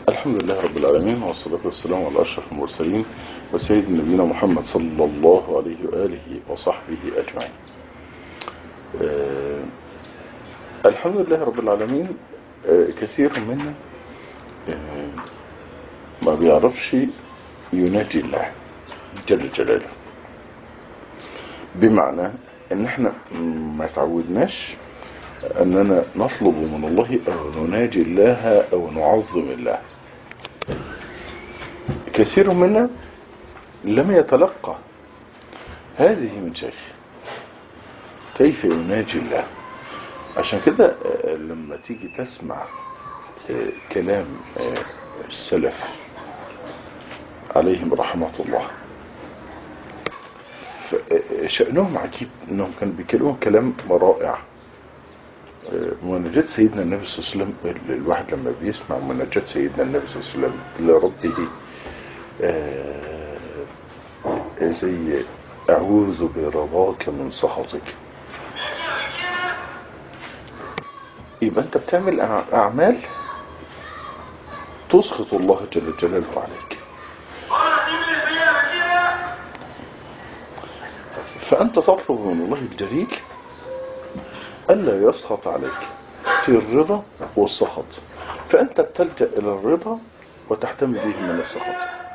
الحمد لله رب العالمين والصلاة والسلام على أشرف المرسلين وسيد نبينا محمد صلى الله عليه وآله وصحبه أجمعين آه الحمد لله رب العالمين آه كثير منا آه ما بيعرفش يناجي الله جل جلاله بمعنى ان احنا ما تعودناش اننا نطلب من الله او نناجي الله او نعظم الله كثير منا لم يتلقى هذه من شيخ كيف يناجي الله عشان كده لما تيجي تسمع كلام السلف عليهم رحمة الله شأنهم عجيب انهم كانوا بيكلموا كلام رائع مناجاة سيدنا النبي صلى الله عليه وسلم الواحد لما بيسمع مناجاة سيدنا النبي صلى الله عليه وسلم لربه زي أعوذ برضاك من سخطك يبقى أنت بتعمل أعمال تسخط الله جل جلاله عليك فأنت تطلب من الله الجليل ألا يسخط عليك في الرضا والسخط فأنت بتلجأ إلى الرضا وتحتمل به من السخط